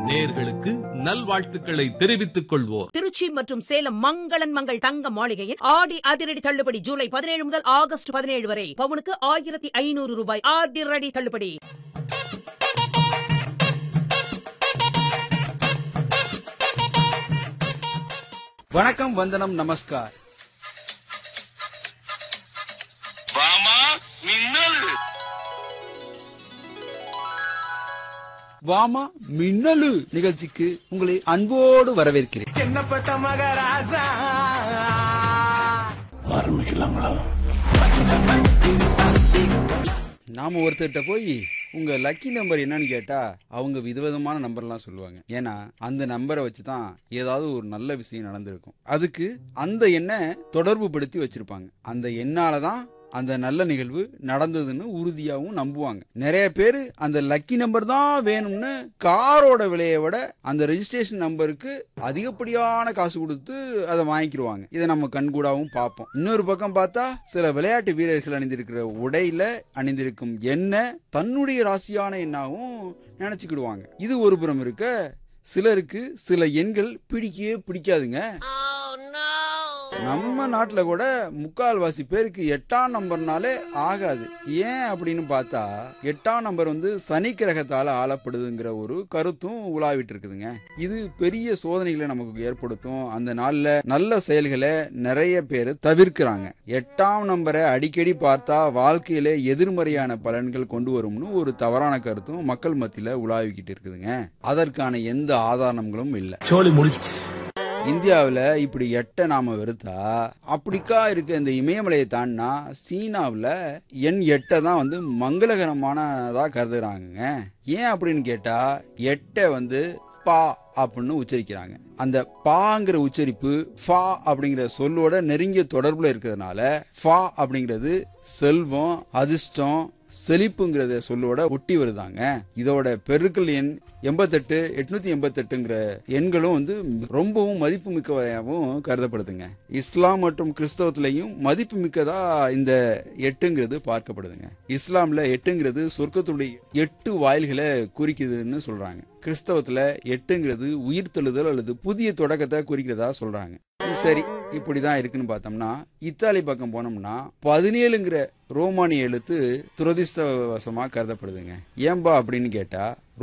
நேர்களுக்கு நல்வாழ்த்துக்களை தெரிவித்துக் கொள்வோர் திருச்சி மற்றும் சேலம் மங்களன் மங்கள் தங்க மாளிகையில் ஆடி அதிரடி தள்ளுபடி ஜூலை பதினேழு முதல் ஆகஸ்ட் பதினேழு வரை பவுனுக்கு ஆயிரத்தி ஐநூறு ரூபாய் அதிரடி தள்ளுபடி வணக்கம் வந்தனம் நமஸ்கார் வாமா மின்னல் வாமா மின்னலு நிகழ்ச்சிக்கு உங்களை அன்போடு வரவேற்கிறேன் நாம ஒருத்தர்கிட்ட போய் உங்க லக்கி நம்பர் என்னன்னு கேட்டா அவங்க விதவிதமான நம்பர்லாம் சொல்லுவாங்க ஏன்னா அந்த நம்பரை வச்சு தான் ஏதாவது ஒரு நல்ல விஷயம் நடந்திருக்கும் அதுக்கு அந்த எண்ணை தொடர்பு படுத்தி வச்சிருப்பாங்க அந்த எண்ணால தான் அந்த நல்ல நிகழ்வு நடந்ததுன்னு உறுதியாகவும் நம்புவாங்க நிறைய பேர் அந்த லக்கி நம்பர் தான் வேணும்னு காரோட விலையை விட அந்த ரெஜிஸ்ட்ரேஷன் நம்பருக்கு அதிகப்படியான காசு கொடுத்து அதை வாங்கிக்கிடுவாங்க இதை நம்ம கண்கூடாவும் பார்ப்போம் இன்னொரு பக்கம் பார்த்தா சில விளையாட்டு வீரர்கள் அணிந்திருக்கிற உடையில அணிந்திருக்கும் எண்ணெய் தன்னுடைய ராசியான எண்ணாவும் நினைச்சுக்கிடுவாங்க இது ஒரு புறம் இருக்க சிலருக்கு சில எண்கள் பிடிக்கவே பிடிக்காதுங்க நம்ம நாட்டுல கூட முக்கால்வாசி பேருக்கு எட்டாம் நம்பர்னாலே ஆகாது ஏன் அப்படின்னு பார்த்தா எட்டாம் நம்பர் வந்து சனி கிரகத்தால ஆளப்படுதுங்கிற ஒரு கருத்தும் உலாவிட்டு இருக்குதுங்க இது பெரிய சோதனைகளை நமக்கு ஏற்படுத்தும் அந்த நாள்ல நல்ல செயல்களை நிறைய பேர் தவிர்க்கிறாங்க எட்டாம் நம்பரை அடிக்கடி பார்த்தா வாழ்க்கையில எதிர்மறையான பலன்கள் கொண்டு வரும்னு ஒரு தவறான கருத்தும் மக்கள் மத்தியில உலாவிக்கிட்டு இருக்குதுங்க அதற்கான எந்த ஆதாரங்களும் இல்லை சோலி முடிச்சு இந்தியாவில் இப்படி எட்டை நாம வெறுத்தா அப்படிக்கா இருக்க இந்த இமயமலையை தாண்டினா சீனாவில் எண் எட்டை தான் வந்து மங்களகரமானதா கருதுறாங்க ஏன் அப்படின்னு கேட்டா எட்டை வந்து பா அப்படின்னு உச்சரிக்கிறாங்க அந்த பாங்கிற உச்சரிப்பு ஃபா அப்படிங்கிற சொல்லோட நெருங்கிய தொடர்புல இருக்கிறதுனால ஃபா அப்படிங்கிறது செல்வம் அதிர்ஷ்டம் செழிப்புங்கிறத சொல்லோட ஒட்டி வருதாங்க இதோட பெருக்கல் எண் எண்பத்தெட்டு எட்நூத்தி எண்பத்தெட்டுங்கிற எண்களும் வந்து ரொம்பவும் மதிப்பு மிக்கவையாகவும் கருதப்படுதுங்க இஸ்லாம் மற்றும் கிறிஸ்தவத்திலையும் மதிப்பு மிக்கதா இந்த எட்டுங்கிறது பார்க்கப்படுதுங்க இஸ்லாம்ல எட்டுங்கிறது சொர்க்கத்துடைய எட்டு வாயில்களை குறிக்குதுன்னு சொல்றாங்க கிறிஸ்தவத்துல எட்டுங்கிறது உயிர் தெழுதல் அல்லது புதிய தொடக்கத்தை குறிக்கிறதா சொல்றாங்க சரி இப்படிதான் இருக்குன்னு பார்த்தோம்னா இத்தாலி பக்கம் போனோம்னா பதினேழுங்கிற ரோமானிய எழுத்து துரதிர்ஷ்டவசமா கருதப்படுதுங்க ஏன்பா அப்படின்னு கேட்டா